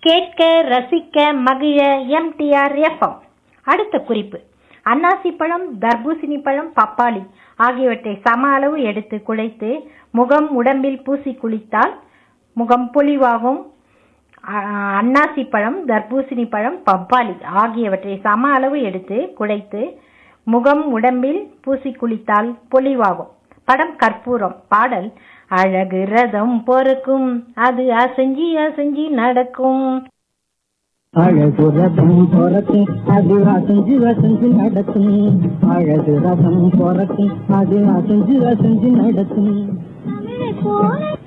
கேட்க ரசிக்க மகிழ எம்டிஆர் எஃப்எம் அடுத்த குறிப்பு அன்னாசி பழம் தர்பூசணி பழம் பப்பாளி ஆகியவற்றை சம அளவு எடுத்து குழைத்து முகம் உடம்பில் பூசி குளித்தால் முகம் பொலிவாகும் அ- அன்னாசி பழம் தர்பூசணி பழம் பப்பாளி ஆகியவற்றை சம அளவு எடுத்து குழைத்து முகம் உடம்பில் பூசி குளித்தால் பொலிவாகும் படம் கற்பூரம் பாடல் அழகு ரதம் பொறுக்கும் அது அசைஞ்சி அசைஞ்சி நடக்கும் அழகு ரதம் பொறக்கும் அது அசைஞ்சு அசைஞ்சு நடக்கும் அழகு ரதம் பொறக்கும் அது அசைஞ்சு அசைஞ்சு நடக்கும் போல